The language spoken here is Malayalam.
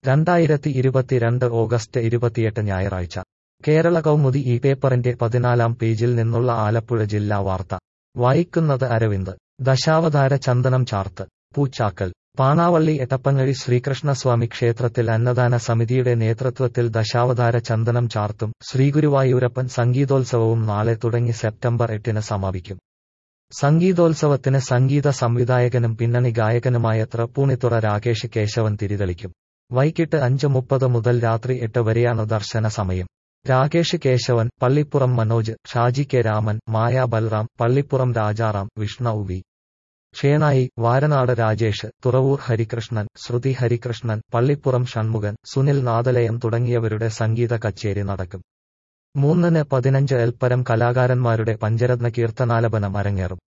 രണ്ടായിരത്തി ഇരുപത്തിരണ്ട് ഓഗസ്റ്റ് ഇരുപത്തിയെട്ട് ഞായറാഴ്ച കേരള കൗമുദി ഈ പേപ്പറിന്റെ പതിനാലാം പേജിൽ നിന്നുള്ള ആലപ്പുഴ ജില്ലാ വാർത്ത വായിക്കുന്നത് അരവിന്ദ് ദശാവതാര ചന്ദനം ചാർത്ത് പൂച്ചാക്കൽ പാണാവള്ളി എട്ടപ്പങ്ങഴി ശ്രീകൃഷ്ണസ്വാമി ക്ഷേത്രത്തിൽ അന്നദാന സമിതിയുടെ നേതൃത്വത്തിൽ ദശാവതാര ചന്ദനം ചാർത്തും ശ്രീഗുരുവായൂരപ്പൻ സംഗീതോത്സവവും നാളെ തുടങ്ങി സെപ്റ്റംബർ എട്ടിന് സമാപിക്കും സംഗീതോത്സവത്തിന് സംഗീത സംവിധായകനും പിന്നണി ഗായകനുമായ തൃപ്പൂണിത്തുറ രാകേഷ് കേശവൻ തിരിതെളിക്കും വൈകിട്ട് അഞ്ച് മുപ്പത് മുതൽ രാത്രി എട്ട് വരെയാണ് ദർശന സമയം രാകേഷ് കേശവൻ പള്ളിപ്പുറം മനോജ് ഷാജി കെ രാമൻ മായ ബൽറാം പള്ളിപ്പുറം രാജാറാം വിഷ്ണു വി ഷേണായി വാരനാട് രാജേഷ് തുറവൂർ ഹരികൃഷ്ണൻ ശ്രുതി ഹരികൃഷ്ണൻ പള്ളിപ്പുറം ഷൺമുഖൻ സുനിൽ നാദലയം തുടങ്ങിയവരുടെ സംഗീത കച്ചേരി നടക്കും മൂന്നിന് പതിനഞ്ച് എൽപ്പരം കലാകാരന്മാരുടെ പഞ്ചരത്ന കീർത്തനാലപനം അരങ്ങേറും